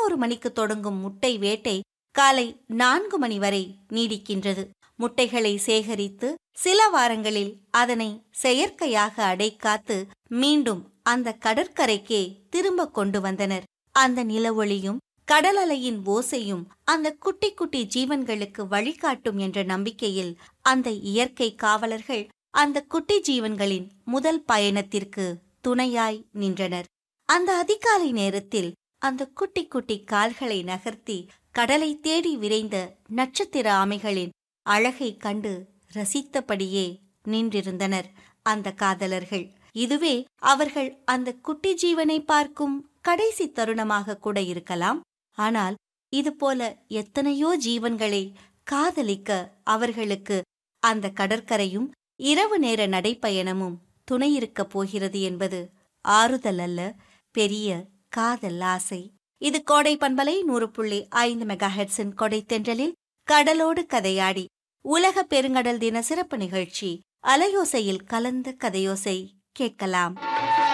பதினோரு மணிக்கு தொடங்கும் முட்டை வேட்டை காலை நான்கு மணி வரை நீடிக்கின்றது முட்டைகளை சேகரித்து சில வாரங்களில் அதனை செயற்கையாக அடைக்காத்து மீண்டும் அந்த கடற்கரைக்கே திரும்ப கொண்டு வந்தனர் அந்த நிலவொளியும் கடல் அலையின் ஓசையும் அந்த குட்டி குட்டி ஜீவன்களுக்கு வழிகாட்டும் என்ற நம்பிக்கையில் அந்த இயற்கை காவலர்கள் அந்த குட்டி ஜீவன்களின் முதல் பயணத்திற்கு துணையாய் நின்றனர் அந்த அதிகாலை நேரத்தில் அந்த குட்டி குட்டி கால்களை நகர்த்தி கடலை தேடி விரைந்த நட்சத்திர ஆமைகளின் அழகை கண்டு ரசித்தபடியே நின்றிருந்தனர் அந்த காதலர்கள் இதுவே அவர்கள் அந்த குட்டி ஜீவனை பார்க்கும் கடைசி தருணமாக கூட இருக்கலாம் ஆனால் இதுபோல எத்தனையோ ஜீவன்களை காதலிக்க அவர்களுக்கு அந்த கடற்கரையும் இரவு நேர நடைப்பயணமும் துணையிருக்கப் போகிறது என்பது ஆறுதல் அல்ல பெரிய காதல் ஆசை இது கோடை பண்பலை நூறு புள்ளி ஐந்து மெகா ஹெட்ஸின் கொடை தென்றலில் கடலோடு கதையாடி உலக பெருங்கடல் தின சிறப்பு நிகழ்ச்சி அலையோசையில் கலந்த கதையோசை கேட்கலாம்